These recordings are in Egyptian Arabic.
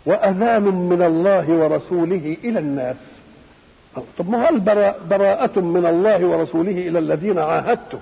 وأذان من الله ورسوله إلى الناس طب ما هل براء براءة من الله ورسوله إلى الذين عاهدتم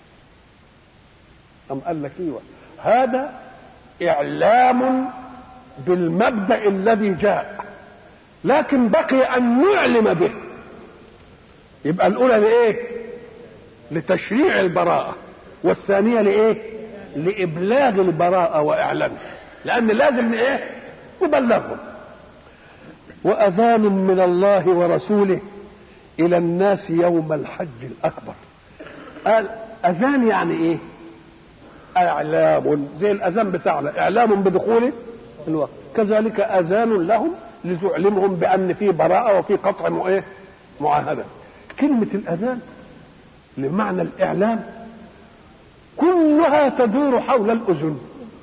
أم قال لك إيوه هذا إعلام بالمبدأ الذي جاء لكن بقي أن نعلم به يبقى الأولى لإيه؟ لتشريع البراءة والثانية لإيه؟ لإبلاغ البراءة وإعلانها لأن لازم إيه؟ نبلغهم وأذان من الله ورسوله إلى الناس يوم الحج الأكبر قال أذان يعني إيه؟ إعلام زي الأذان بتاعنا إعلام بدخول الوقت كذلك أذان لهم لتعلمهم بأن في براءة وفي قطع إيه؟ معاهدة كلمة الأذان لمعنى الإعلام كلها تدور حول الأذن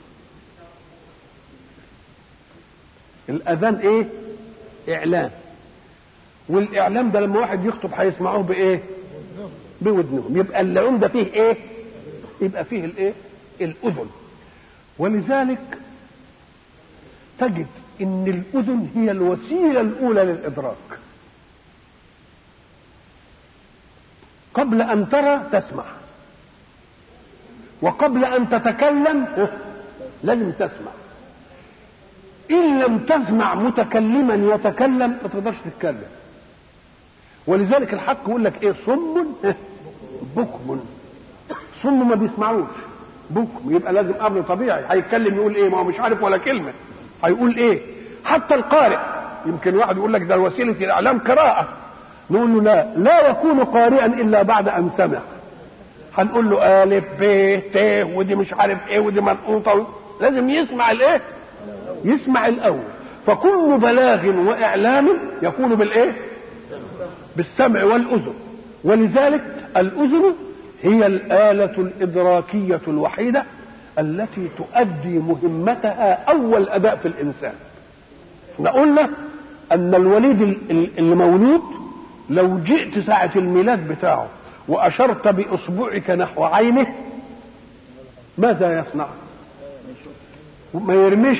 الأذان إيه؟ إعلام والإعلام ده لما واحد يخطب هيسمعوه بإيه؟ بودنهم يبقى اللعون ده فيه إيه؟ يبقى فيه الإيه؟ الأذن ولذلك تجد إن الأذن هي الوسيلة الأولى للإدراك قبل أن ترى تسمع وقبل أن تتكلم لازم تسمع إن لم تسمع متكلما يتكلم ما تقدرش تتكلم ولذلك الحق يقول لك إيه صم بكم صم ما بيسمعوش بكم يبقى لازم أمر طبيعي هيتكلم يقول إيه ما هو مش عارف ولا كلمة هيقول إيه حتى القارئ يمكن واحد يقول لك ده وسيلة الإعلام قراءة نقول له لا لا يكون قارئا إلا بعد أن سمع هنقول له ألف ب ت ودي مش عارف إيه ودي منقوطة لازم يسمع الإيه؟ يسمع الأول فكل بلاغ وإعلام يكون بالإيه؟ بالسمع والأذن ولذلك الأذن هي الآلة الإدراكية الوحيدة التي تؤدي مهمتها أول أداء في الإنسان احنا قلنا أن الوليد اللي مولود لو جئت ساعة الميلاد بتاعه وأشرت بإصبعك نحو عينه ماذا يصنع؟ ما يرمش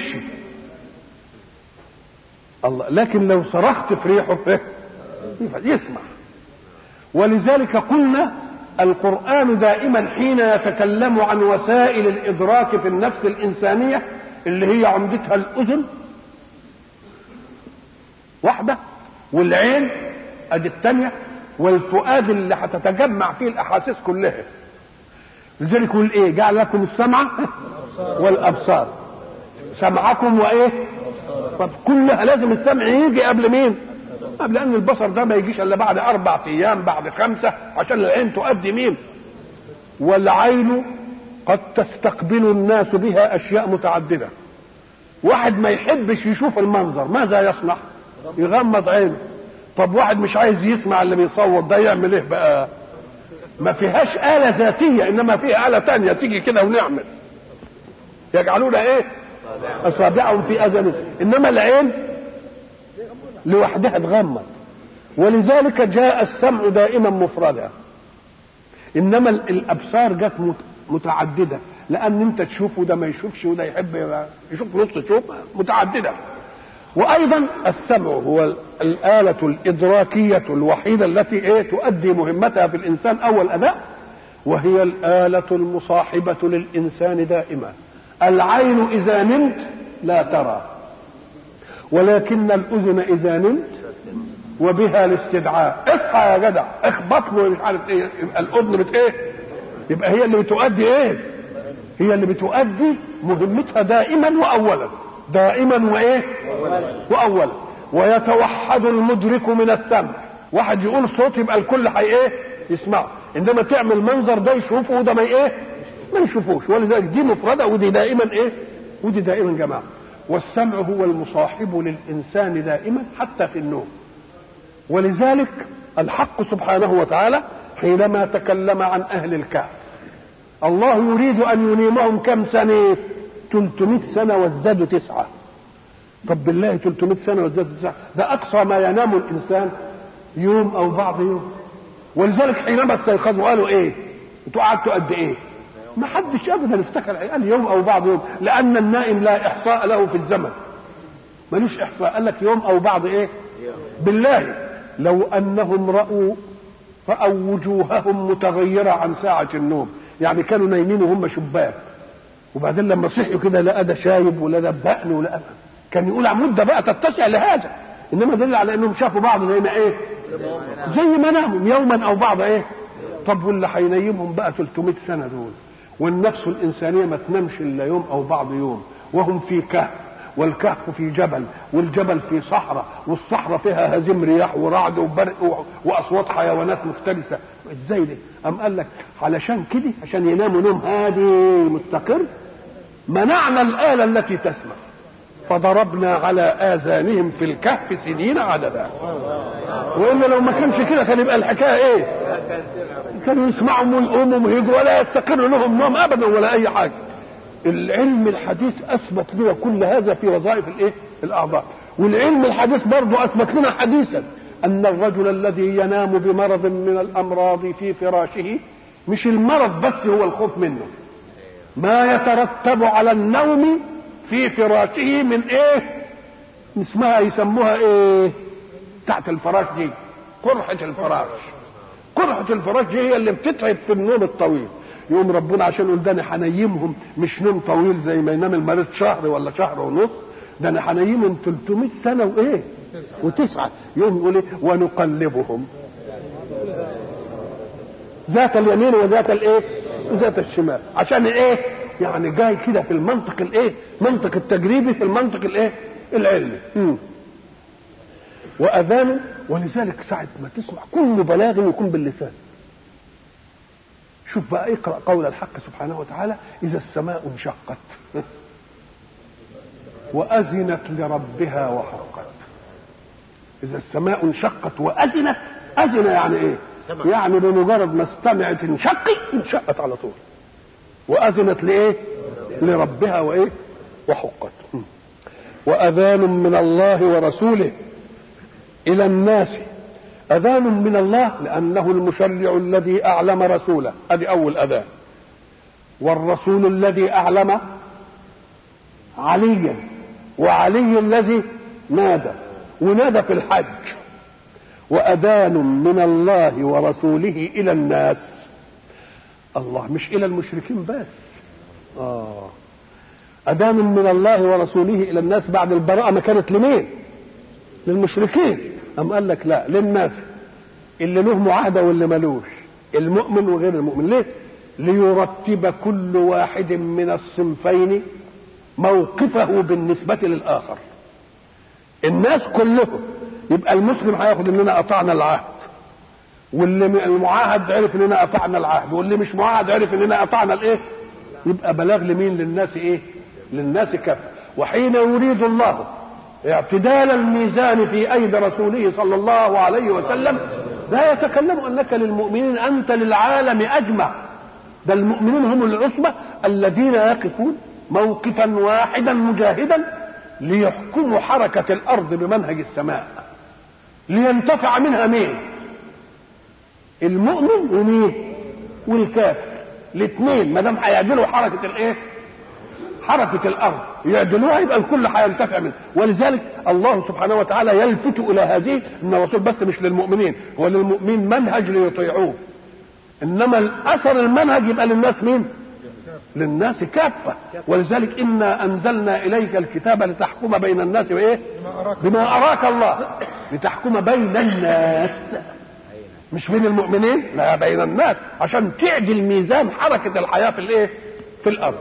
الله لكن لو صرخت في ريحه يسمع ولذلك قلنا القرآن دائما حين يتكلم عن وسائل الإدراك في النفس الإنسانية اللي هي عمدتها الأذن واحدة والعين ادي الثانية والفؤاد اللي هتتجمع فيه الأحاسيس كلها لذلك يقول ايه جعل لكم السمع والأبصار سمعكم وايه طب كلها لازم السمع يجي قبل مين قبل ان البصر ده ما يجيش الا بعد اربع ايام بعد خمسه عشان العين تؤدي مين والعين قد تستقبل الناس بها اشياء متعدده واحد ما يحبش يشوف المنظر ماذا يصنع يغمض عينه طب واحد مش عايز يسمع اللي بيصوت ده يعمل ايه بقى ما فيهاش آلة ذاتية إنما فيها آلة تانية تيجي كده ونعمل يجعلون إيه أصابعهم في أذنهم إنما العين لوحدها تغمض ولذلك جاء السمع دائما مفردا انما الابصار جت متعدده لان انت تشوف وده ما يشوفش وده يحب يشوف نص شوف متعدده وايضا السمع هو الاله الادراكيه الوحيده التي ايه تؤدي مهمتها في الانسان اول اداء وهي الاله المصاحبه للانسان دائما العين اذا نمت لا ترى ولكن الاذن اذا نمت وبها الاستدعاء اصحى يا جدع اخبطني مش عارف ايه يبقى الاذن بت ايه يبقى هي اللي بتؤدي ايه هي اللي بتؤدي مهمتها دائما واولا دائما وايه واولا ويتوحد المدرك من السمع واحد يقول صوت يبقى الكل هي ايه يسمعه انما تعمل منظر ده يشوفه وده ما ايه ما يشوفوش ولذلك دي مفردة ودي دائما ايه ودي دائما جماعة والسمع هو المصاحب للإنسان دائما حتى في النوم ولذلك الحق سبحانه وتعالى حينما تكلم عن أهل الكهف الله يريد أن ينيمهم كم سنة 300 سنة وازدادوا تسعة طب بالله 300 سنة وازدادوا تسعة ده أقصى ما ينام الإنسان يوم أو بعض يوم ولذلك حينما استيقظوا قالوا إيه انتوا قعدتوا قد إيه ما حدش ابدا افتكر قال يوم او بعض يوم لان النائم لا احصاء له في الزمن ملوش احصاء قال لك يوم او بعض ايه بالله لو انهم راوا راوا وجوههم متغيره عن ساعه النوم يعني كانوا نايمين وهم شباب وبعدين لما صحيوا كده لقى ده شايب ولا ده بقن ولا كان يقول مده بقى تتسع لهذا انما دل على انهم شافوا بعض زي ما ايه زي ما ناموا يوما او بعض ايه طب واللي هينيمهم بقى 300 سنه دول والنفس الانسانيه ما تنامش الا يوم او بعض يوم وهم في كهف والكهف في جبل والجبل في صحراء والصحراء فيها هزيم رياح ورعد وبرق واصوات حيوانات مفترسه ازاي ده ام قال لك علشان كده عشان يناموا نوم هادي مستقر منعنا الاله التي تسمع فضربنا على اذانهم في الكهف سنين عددا والا لو ما كانش كده كان يبقى الحكايه ايه كانوا يسمعوا ويقوموا ويجوا ولا يستقر لهم نوم ابدا ولا اي حاجه العلم الحديث اثبت لنا كل هذا في وظائف الايه الاعضاء والعلم الحديث برضه اثبت لنا حديثا ان الرجل الذي ينام بمرض من الامراض في فراشه مش المرض بس هو الخوف منه ما يترتب على النوم في فراشه من ايه اسمها يسموها ايه تحت الفراش دي قرحة الفراش قرحة الفراش دي هي اللي بتتعب في النوم الطويل يقوم ربنا عشان يقول ده انا هنيمهم مش نوم طويل زي ما ينام المريض شهر ولا شهر ونص ده انا هنيمهم 300 سنه وايه وتسعه يقوم يقول ايه ونقلبهم ذات اليمين وذات الايه وذات الشمال عشان ايه يعني جاي كده في المنطق الايه منطق التجريبي في المنطق الايه العلمي مم. واذان ولذلك ساعه ما تسمع كل بلاغ يكون باللسان شوف بقى اقرا قول الحق سبحانه وتعالى اذا السماء انشقت واذنت لربها وحقت اذا السماء انشقت واذنت اذن يعني ايه سمع. يعني بمجرد ما استمعت انشقت انشقت على طول واذنت لايه لربها وايه وحقت واذان من الله ورسوله الى الناس اذان من الله لانه المشرع الذي اعلم رسوله ادي اول اذان والرسول الذي اعلم عليا وعلي الذي نادى ونادى في الحج واذان من الله ورسوله الى الناس الله مش الى المشركين بس اه اذان من الله ورسوله الى الناس بعد البراءه ما كانت لمين للمشركين أم قال لك لا للناس اللي له معاهده واللي ملوش المؤمن وغير المؤمن ليه ليرتب كل واحد من الصنفين موقفه بالنسبة للآخر الناس كلهم يبقى المسلم هياخد اننا قطعنا العهد واللي المعاهد عرف اننا قطعنا العهد واللي مش معاهد عرف اننا قطعنا الايه يبقى بلاغ لمين للناس ايه للناس كافة وحين يريد الله اعتدال الميزان في ايدي رسوله صلى الله عليه وسلم لا يتكلم انك للمؤمنين انت للعالم اجمع ده المؤمنون هم العصبه الذين يقفون موقفا واحدا مجاهدا ليحكموا حركه الارض بمنهج السماء لينتفع منها مين المؤمن ومين والكافر الاثنين ما دام هيعدلوا حركه الايه حركة الأرض يعدلوها يبقى الكل هينتفع منها ولذلك الله سبحانه وتعالى يلفت إلى هذه أن الرسول بس مش للمؤمنين هو للمؤمنين منهج ليطيعوه إنما الأثر المنهج يبقى للناس مين؟ للناس كافة ولذلك إنا أنزلنا إليك الكتاب لتحكم بين الناس وإيه؟ بما أراك الله لتحكم بين الناس مش بين المؤمنين لا بين الناس عشان تعدل ميزان حركة الحياة في الإيه؟ في الأرض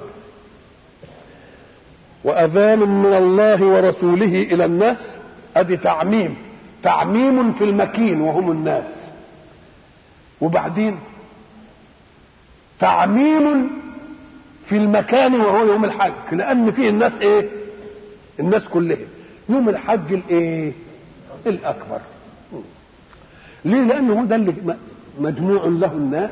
واذان من الله ورسوله الى الناس ادي تعميم تعميم في المكين وهم الناس وبعدين تعميم في المكان وهو يوم الحج لان فيه الناس ايه الناس كلهم يوم الحج الايه الاكبر ليه لانه ده اللي مجموع له الناس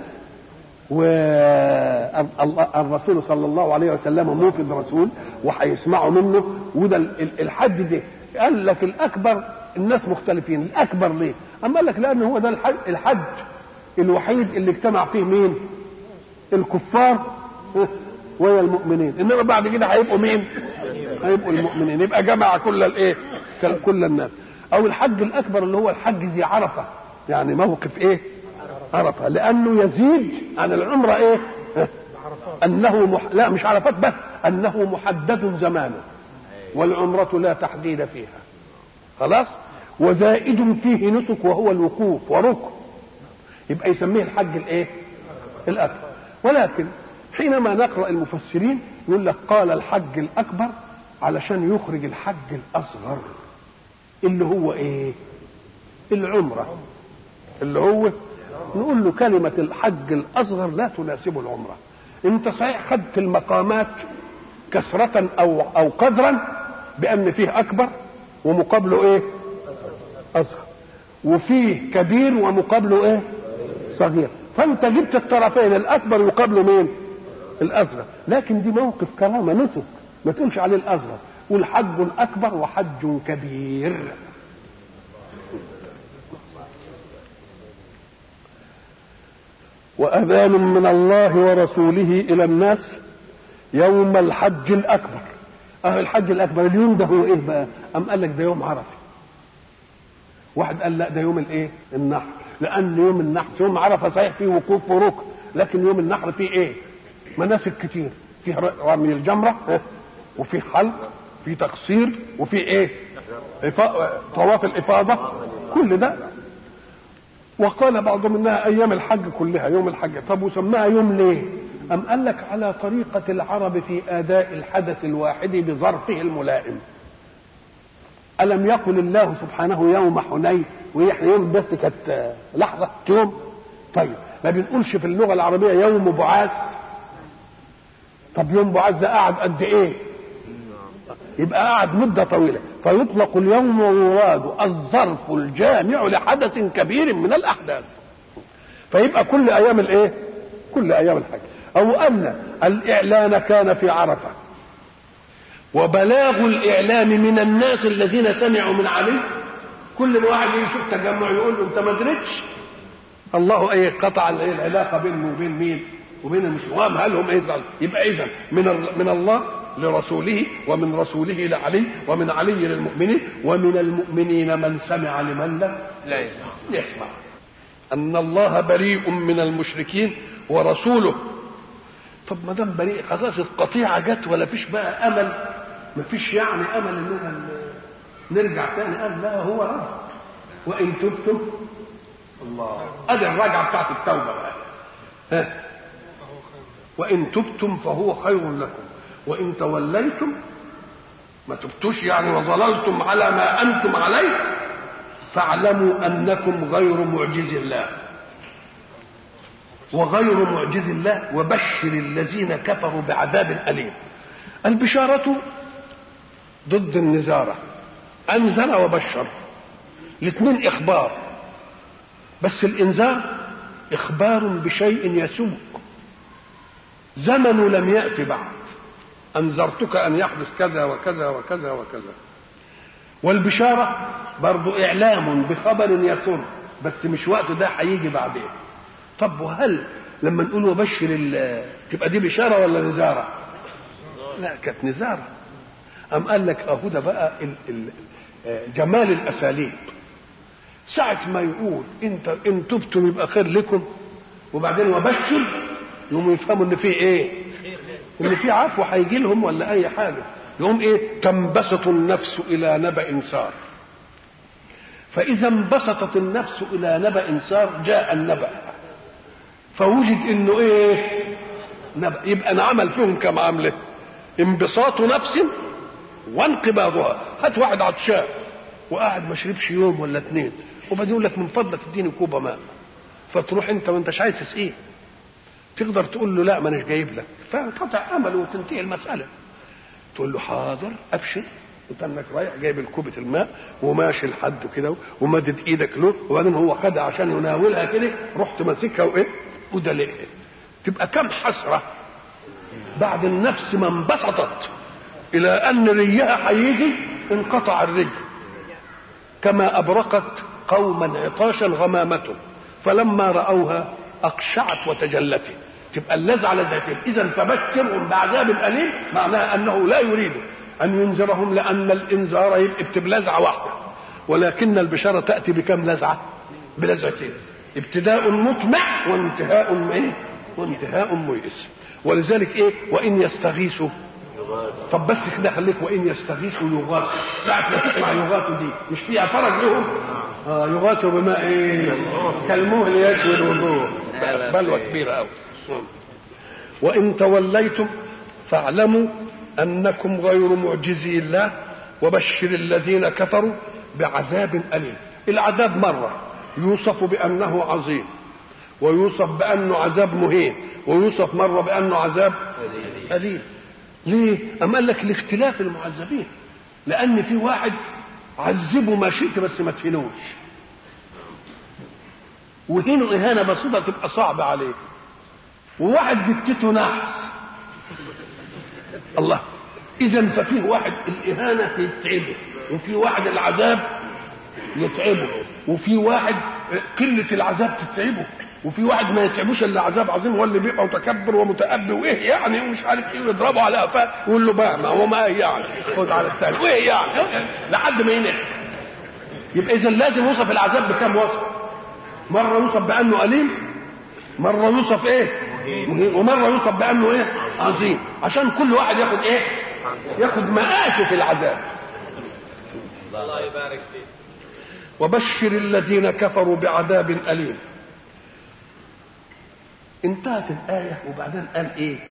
والرسول صلى الله عليه وسلم موفد رسول وهيسمعوا منه وده الحج ده قال لك الاكبر الناس مختلفين الاكبر ليه؟ اما قال لك لان هو ده الحج, الحج الوحيد اللي اجتمع فيه مين؟ الكفار ويا المؤمنين انما بعد كده هيبقوا مين؟ هيبقوا المؤمنين يبقى جمع كل الايه كل الناس او الحج الاكبر اللي هو الحج ذي عرفه يعني موقف ايه عرفه لانه يزيد عن العمره ايه انه مح... لا مش عرفات بس انه محدد زمانه والعمره لا تحديد فيها خلاص وزائد فيه نسك وهو الوقوف وركن يبقى يسميه الحج الايه الاكبر ولكن حينما نقرا المفسرين يقول لك قال الحج الاكبر علشان يخرج الحج الاصغر اللي هو ايه العمره اللي هو نقول له كلمه الحج الاصغر لا تناسب العمره انت صحيح خدت المقامات كثرة او او قدرا بان فيه اكبر ومقابله ايه اصغر وفيه كبير ومقابله ايه صغير فانت جبت الطرفين الاكبر يقابله مين الاصغر لكن دي موقف كرامه نسك ما تقولش عليه الاصغر قول حج اكبر وحج كبير واذان من الله ورسوله الى الناس يوم الحج الاكبر اه الحج الاكبر اليوم ده هو ايه بقى ام قال لك ده يوم عرفه واحد قال لا ده يوم الايه النحر لان يوم النحر يوم عرفه صحيح فيه وقوف وركن لكن يوم النحر فيه ايه مناسك كتير فيه رمي الجمره اه وفيه حلق في تقصير وفي ايه طواف الافاضه كل ده وقال بعضهم انها ايام الحج كلها يوم الحج طب وسماها يوم ليه ام قال لك على طريقه العرب في اداء الحدث الواحد بظرفه الملائم الم يقل الله سبحانه يوم حنين وهي يوم بس كانت لحظه يوم طيب ما بنقولش في اللغه العربيه يوم بعاث طب يوم بعاث ده قعد قد ايه يبقى قعد مدة طويلة فيطلق اليوم ويراد الظرف الجامع لحدث كبير من الأحداث فيبقى كل أيام الإيه؟ كل أيام الحج أو أن الإعلان كان في عرفة وبلاغ الإعلام من الناس الذين سمعوا من علي كل ما واحد يشوف تجمع يقول له أنت ما درتش الله أي قطع العلاقة بينه وبين مين؟ وبين المسلمين هل هم ايه يبقى اذا من من الله لرسوله ومن رسوله لعلي ومن علي للمؤمنين ومن المؤمنين من سمع لمن لا لا يسمع يسمع ان الله بريء من المشركين ورسوله طب ما دام بريء خلاص القطيعه جت ولا فيش بقى امل ما فيش يعني امل اننا نرجع تاني قال لا هو رب وان تبتم الله ادي الرجعه بتاعت التوبه بقى ها وان تبتم فهو خير لكم وان توليتم ما تبتوش يعني وظللتم على ما انتم عليه فاعلموا انكم غير معجز الله وغير معجز الله وبشر الذين كفروا بعذاب اليم البشاره ضد النزاره انذر وبشر الاثنين اخبار بس الانذار اخبار بشيء يسوء زمن لم يأت بعد أنذرتك أن يحدث كذا وكذا وكذا وكذا والبشارة برضو إعلام بخبر يسر بس مش وقت ده هيجي بعدين طب وهل لما نقول وبشر تبقى دي بشارة ولا نزارة لا كانت نزارة أم قال لك أهو ده بقى ال ال جمال الأساليب ساعة ما يقول انت ان تبتم يبقى خير لكم وبعدين وبشر يقوموا يفهموا ان في ايه ان في عفو هيجي لهم ولا اي حاجه يقوم ايه تنبسط النفس الى نبأ سار فاذا انبسطت النفس الى نبأ سار جاء النبأ فوجد انه ايه نبأ يبقى انعمل فيهم كم عمله انبساط نفس وانقباضها هات واحد عطشان وقاعد ما شربش يوم ولا اتنين وبعدين يقول لك من فضلك اديني كوبا ماء فتروح انت ما انتش عايز تسقيه تقدر تقول له لا ما اناش جايب لك فانقطع امله وتنتهي المساله تقول له حاضر ابشر انت انك رايح جايب الكوبة الماء وماشي لحد كده ومدد ايدك له وبعدين هو خدها عشان يناولها كده رحت ماسكها وايه وده ليه تبقى كم حسره بعد النفس ما انبسطت الى ان ريها هيجي انقطع الري كما ابرقت قوما عطاشا غمامته فلما راوها اقشعت وتجلت تبقى اللذة على ذاتهم اذا فبشرهم بعذاب اليم معناها انه لا يريد ان ينذرهم لان الانذار يبقى بلزعه واحده ولكن البشاره تاتي بكم لزعه بلزعتين ابتداء مطمع وانتهاء ايه وانتهاء ميئس ولذلك ايه وان يستغيثوا طب بس كده خليك وان يستغيثوا يغاثوا ساعة ما تسمع يغاثوا دي مش فيها فرج لهم اه يغاثوا بماء ايه كالمهل يشوي الوجوه بلوى كبيرة قوي وان توليتم فاعلموا انكم غير معجزي الله وبشر الذين كفروا بعذاب اليم العذاب مره يوصف بانه عظيم ويوصف بانه عذاب مهين ويوصف مره بانه عذاب اليم ليه؟ أم قال لك لاختلاف المعذبين لأن في واحد عذبه ما شئت بس ما تهنوش وهينه إهانة بسيطة تبقى صعبة عليه وواحد جتته نحس الله إذا ففيه واحد الإهانة يتعبه وفي واحد العذاب يتعبه وفي واحد قلة العذاب تتعبه وفي واحد ما يتعبوش الا عذاب عظيم هو اللي بيبقى متكبر ومتأبي وايه يعني ومش عارف ايه ويضربه على قفاه ويقول له بقى ما هو ما يعني خد على الثاني وايه يعني لحد ما ينقل يبقى اذا لازم يوصف العذاب بكم وصف مره يوصف بانه اليم مره يوصف ايه مهين ومره يوصف بانه ايه عظيم عشان كل واحد ياخد ايه ياخد مآته في العذاب الله يبارك فيك وبشر الذين كفروا بعذاب أليم انتهت الآية وبعدين قال إيه